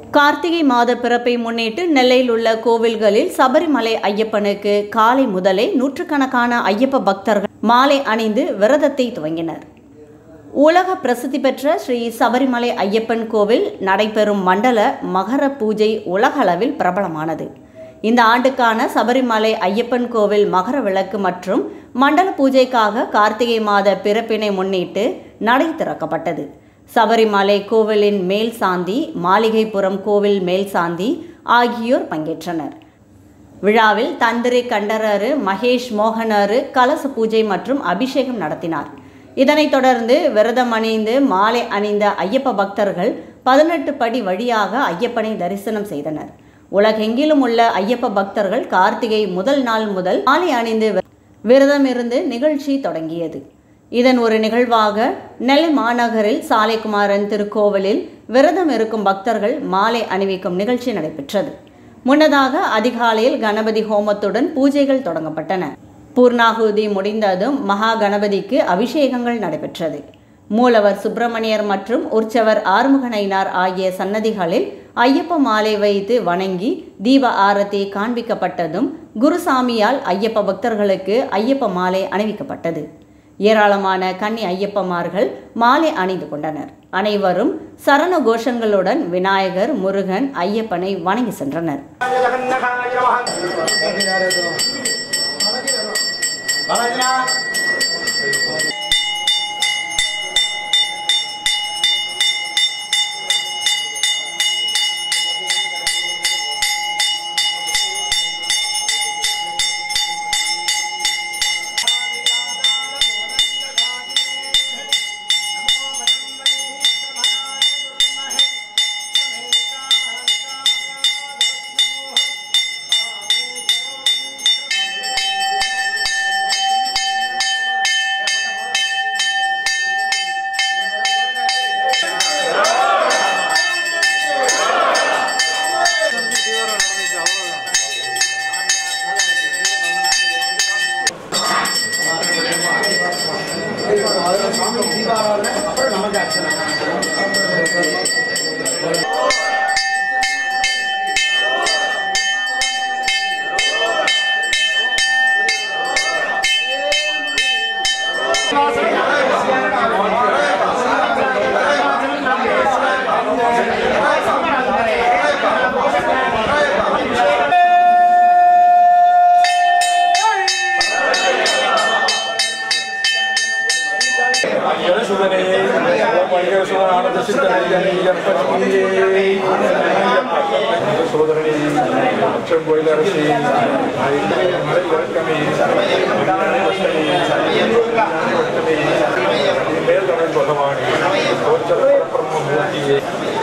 கார்த்திகை மாத பிறப்பை முன்னிட்டு நெல்லையில் உள்ள கோவில்களில் சபரிமலை ஐயப்பனுக்கு காலை முதலே நூற்றுக்கணக்கான ஐயப்ப பக்தர்கள் மாலை அணிந்து விரதத்தை துவங்கினர் உலக பிரசித்தி பெற்ற ஸ்ரீ சபரிமலை ஐயப்பன் கோவில் நடைபெறும் மண்டல மகர பூஜை உலகளவில் பிரபலமானது இந்த ஆண்டுக்கான சபரிமலை ஐயப்பன் கோவில் மகர விளக்கு மற்றும் மண்டல பூஜைக்காக கார்த்திகை மாத பிறப்பினை முன்னிட்டு நடை திறக்கப்பட்டது சபரிமலை கோவிலின் மேல் சாந்தி மாளிகைப்புறம் கோவில் மேல் சாந்தி ஆகியோர் பங்கேற்றனர் விழாவில் தந்திரி கண்டரரு மகேஷ் மோகனரு கலச பூஜை மற்றும் அபிஷேகம் நடத்தினார் இதனைத் தொடர்ந்து விரதம் அணிந்து மாலை அணிந்த ஐயப்ப பக்தர்கள் பதினெட்டு படி வழியாக ஐயப்பனை தரிசனம் செய்தனர் உலகெங்கிலும் உள்ள ஐயப்ப பக்தர்கள் கார்த்திகை முதல் நாள் முதல் மாலை அணிந்து விரதம் இருந்து நிகழ்ச்சி தொடங்கியது இதன் ஒரு நிகழ்வாக நெல்லை மாநகரில் சாலைக்குமாரன் திருக்கோவிலில் விரதம் இருக்கும் பக்தர்கள் மாலை அணிவிக்கும் நிகழ்ச்சி நடைபெற்றது முன்னதாக அதிகாலையில் கணபதி ஹோமத்துடன் பூஜைகள் தொடங்கப்பட்டன பூர்ணாகுதி முடிந்ததும் மகா கணபதிக்கு அபிஷேகங்கள் நடைபெற்றது மூலவர் சுப்பிரமணியர் மற்றும் உற்சவர் ஆறுமுகனைனார் ஆகிய சன்னதிகளில் ஐயப்ப மாலை வைத்து வணங்கி தீப ஆரத்தி காண்பிக்கப்பட்டதும் குருசாமியால் ஐயப்ப பக்தர்களுக்கு ஐயப்ப மாலை அணிவிக்கப்பட்டது ஏராளமான கன்னி ஐயப்பமார்கள் மாலை அணிந்து கொண்டனர் அனைவரும் சரண கோஷங்களுடன் விநாயகர் முருகன் ஐயப்பனை வணங்கி சென்றனர் சுதனே ஓம் சுதன் ஆனந்த சோதரனே அச்சம் கோயில் அரசி மலை இறக்கமே மேல் தொடர் பகவானே கோச்சர பிரம்ம மூர்த்தியே